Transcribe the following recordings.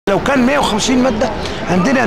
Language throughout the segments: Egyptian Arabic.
لو كان 150 ماده عندنا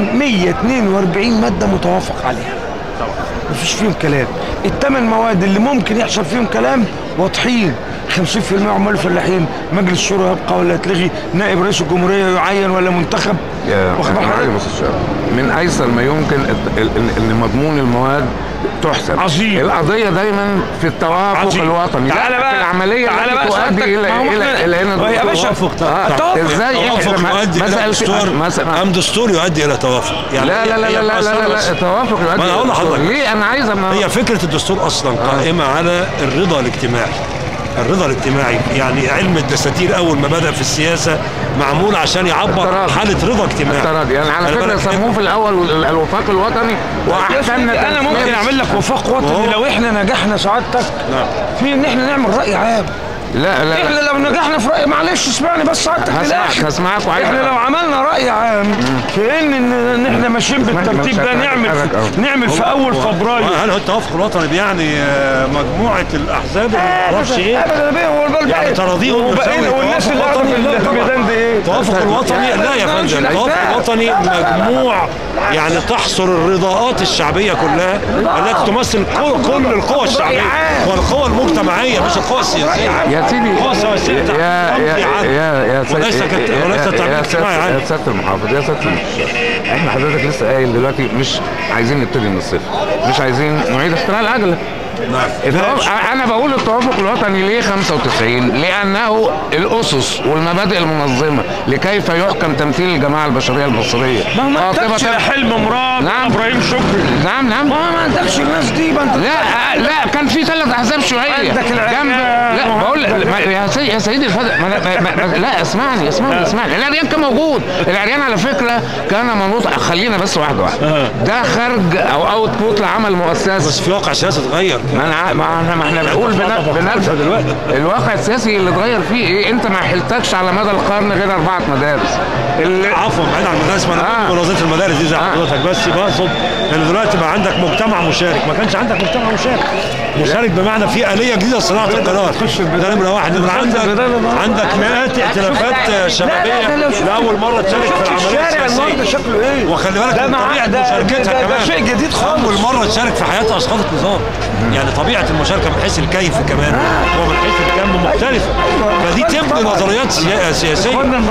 142 ماده متوافق عليها مفيش فيهم كلام الثمان مواد اللي ممكن يحصل فيهم كلام واضحين 50% عمال فلاحين مجلس الشورى يبقى ولا يتلغي نائب رئيس الجمهوريه يعين ولا منتخب يا واخد بال معالي حضرتك؟ المستشار من ايسر ما يمكن الت- ال- ال- ان مضمون المواد تحسب عظيم. القضيه دايما في التوافق عظيم. الوطني لا، تعالى بقى في العمليه تعالى التي بقى تؤدي سعادتك. الى ما هو الى إحنا- الى ان ما يا باشا توافق آه، تع- توافق. ازاي توافق إحنا ما- يؤدي ما الى سألت- دستور مثلا ام دستور يؤدي الى توافق يعني لا لا لا هي- لا هي لا لا, لا, لا أصلاً- التوافق يؤدي ما أنا هقول إلى الدستور. لحضرتك. ليه انا عايز أما هي فكره الدستور اصلا قائمه على الرضا الاجتماعي الرضا الاجتماعي يعني علم الدساتير اول ما بدا في السياسه معمول عشان يعبر عن التراضي. حاله رضا اجتماعي التراضي يعني على خلي فكره بالك سموه في الاول ال- الوفاق الوطني واحسننا انا ممكن تنفيذ. اعمل لك وفاق وطني وهو- لو احنا نجحنا سعادتك نعم. في ان احنا نعمل راي عام لا لا, احنا لا. لو نجحنا في راي معلش اسمعني بس سعادتك هسمعك للاخر هسمعك وعايز احنا لو عملنا راي عام في ان ان إن احنا ماشيين بالترتيب ده نعمل في نعمل في اول فبراير هل هو التوافق الوطني بيعني آه، مجموعه الاحزاب اللي ما تعرفش ايه ابدا بيه هو البال يعني بقى. تراضيهم وبقينا يساوي والناس اللي توافق قاعده في وطني؟ لا طبعا. الميدان دي ايه التوافق الوطني لا يا لا، مش فندم التوافق الأجزاء. الوطني مجموع يعني تحصر الرضاءات الشعبية كلها التي تمثل كل كل القوى الشعبية والقوى المجتمعية مش القوى السياسية يا سيدي القوى السياسية يا يا تمضي عقد. يا يا سيد- وليس كت- يا- وليس يا- تعميم يا اجتماعي سيادة- عام. يا سياده المحافظ يا سياده المستشار احنا حضرتك لسه قايل دلوقتي مش عايزين نبتدي من الصفر مش عايزين نعيد اختراع العجله التوافق- انا بقول التوافق الوطني ليه 95 لانه الاسس والمبادئ المنظمه لكيف يحكم تمثيل الجماعه البشريه المصريه ما هو ما قاطبة- انتجش لا حلم مراد نعم. ولا ابراهيم شكري نعم نعم ما ما انتجش الناس دي ما انت لا لا كان في ثلاث احزاب شيوعيه عندك العريان لا بقول ما- يا سيدي يا سيدي الفضل ما ما ما ما لا اسمعني اسمعني اسمعني العريان كان موجود العريان على فكره كان منوط خلينا بس واحده واحده ده خرج او اوت بوت لعمل بس مؤسسي في واقع سياسي اتغير ما انا ما احنا ما احنا بنقول بنفس الواقع السياسي اللي اتغير فيه ايه انت ما حلتكش على مدى القرن غير اربعه مدارس اللي عفوا بعيد عن المدارس ما انا آه. بقول وظيفه المدارس دي زي آه. حضرتك بس بقصد ان دلوقتي بقى عندك مجتمع مشارك ما كانش عندك مجتمع مشارك مشارك بمعنى في اليه جديده لصناعه القرار ده نمره واحد نمره عندك عندك مئات ائتلافات شبابيه لاول مره تشارك في العمليه الشارع النهارده السياسيه شكله ايه وخلي بالك ده من مع- طبيعه ده- مشاركتها ده- ده كمان شيء جديد خالص. اول مره تشارك في حياتها اشخاص النظام يعني طبيعه المشاركه من حيث الكيف كمان ومن حيث الكم مختلفه فدي تبني نظريات سيا- سياسيه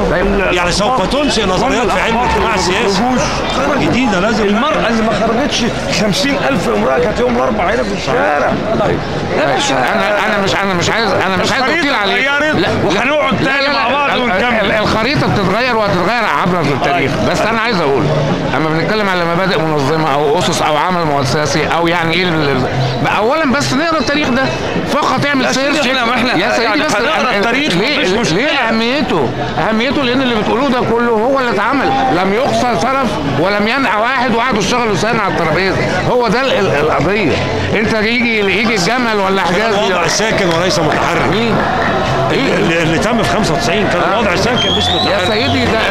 يعني سوف تنشئ نظريات في علم الاجتماع السياسي جديده لازم المرأة اللي ما خرجتش 50000 امرأة كانت يوم الأربعاء هنا في الشارع يا باشا انا انا مش انا مش عايز انا مش عايز اطيل الخريطة عليك اتغيرت وهنقعد لا، تاني لا، مع لا، بعض ال- ونكمل. ال- الخريطه بتتغير وهتتغير عبر التاريخ بس انا عايز اقول اما بنتكلم على مبادئ منظمه او اسس او عمل مؤسسي او يعني ايه ال- ال- اولا بس نقرا التاريخ ده فقط اعمل يا سيدي سيرش إحنا- ما إحنا يا سيدي يعني بس هنقرا أنا- التاريخ، ليه مفيش مشكلة. ليه اهميته اهميته لان اللي بتقولوه ده كله هو اللي اتعمل لم يقصر طرف ولم ينع واحد وقعدوا اشتغلوا سنه على الترابيزه هو ده ال- ال- القضيه انت يجي يجي الجمل ولا حجاز الوضع ساكن وليس متحرك مين ايه اللي, اللي تم في 95 كان الوضع ساكن مش يا متحرك سيدي ده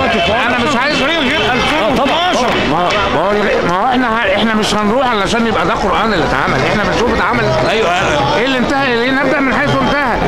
انا مش عايز غير 2012 ما هو ما هو ما هو احنا احنا مش هنروح علشان يبقى ده قران اللي اتعمل احنا بنشوف اتعمل ايوه ايه اللي انتهى ليه نبدا من حيث انتهى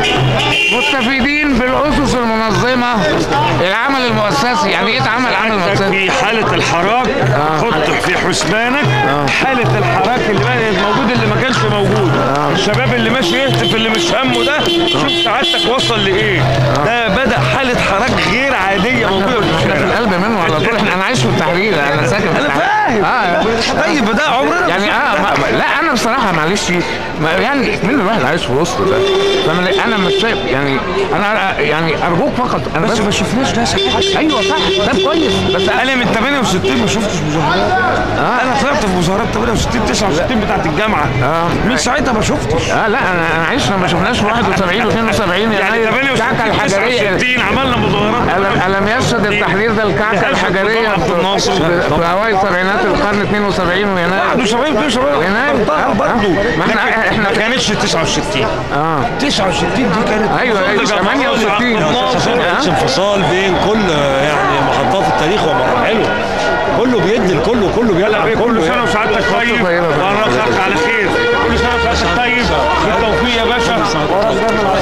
مستفيدين بالاسس المنظمه العمل المؤسسي يعني ايه اتعمل عمل مؤسسي في حالة الحراك حط في حسبانك حالة الحراك اللي بقى الموجود اللي ما كانش موجود الشباب اللي ماشي يهتف اللي مش همه ده شوف سعادتك وصل لايه ده بدأ حالة حراك غير عادية موجودة في احنا في الشارع القلب منه على طول احنا انا عايش في التحرير انا ساكن في انا التحرير فاهم اه طيب ده عمرنا يعني اه ما ما- لا انا بصراحه معلش ما يعني من الواحد عايش في وسط ده فانا انا مش شايف يعني انا يعني ارجوك فقط انا بس بس ما شفناش ده صحيح ايوه صح ده كويس بس انا من 68 ما شفتش مظاهرات انا طلعت في مظاهرات 68 69 بتاعت الجامعه آه. من ساعتها ما شفتش اه لا انا انا عشنا ما شفناش 71 و72 يعني يناير الكعكه 68 الحجريه 69 عملنا مظاهرات ألم, ألم يشهد التحرير ده الكعكة الحجرية عبد في, الناصر. في, في أوائل سبعينات القرن 72 ويناير 71 72 ويناير. حضرتها برضه ما احنا- لكن احنا- ما كانتش 69 اه 69 دي كانت ايوه ايوه 68 مفيش انفصال بين كل يعني محطات التاريخ ومراحله كله بيدي لكله كله بيلعب كل كله سنه وسعادتك طيب طيبة. ورا على خير كل سنه وسعادتك طيب بالتوفيق يا باشا